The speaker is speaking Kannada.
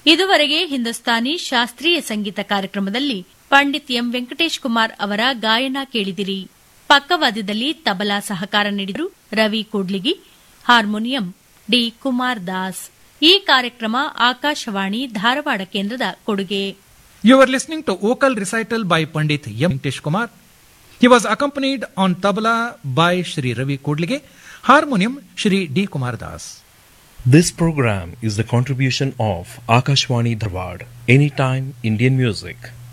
ಇದುವರೆಗೆ ಹಿಂದೂಸ್ತಾನಿ ಶಾಸ್ತ್ರೀಯ ಸಂಗೀತ ಕಾರ್ಯಕ್ರಮದಲ್ಲಿ ಪಂಡಿತ್ ಎಂ ವೆಂಕಟೇಶ್ ಕುಮಾರ್ ಅವರ ಗಾಯನ ಕೇಳಿದಿರಿ ಪಕ್ಕವಾದ್ಯದಲ್ಲಿ ತಬಲಾ ಸಹಕಾರ ನೀಡಿದರು ರವಿ ಕೂಡ್ಲಿಗಿ ಹಾರ್ಮೋನಿಯಂ ಡಿ ಕುಮಾರ್ ದಾಸ್ ಈ ಕಾರ್ಯಕ್ರಮ ಆಕಾಶವಾಣಿ ಧಾರವಾಡ ಕೇಂದ್ರದ ಕೊಡುಗೆ You were listening to vocal recital by Pandit M. Venkatesh Kumar. He was accompanied on tabla by Shri Ravi Kodlige, harmonium Shri D. Kumar Das. This program is the contribution of Akashwani Dharwad, Anytime Indian Music.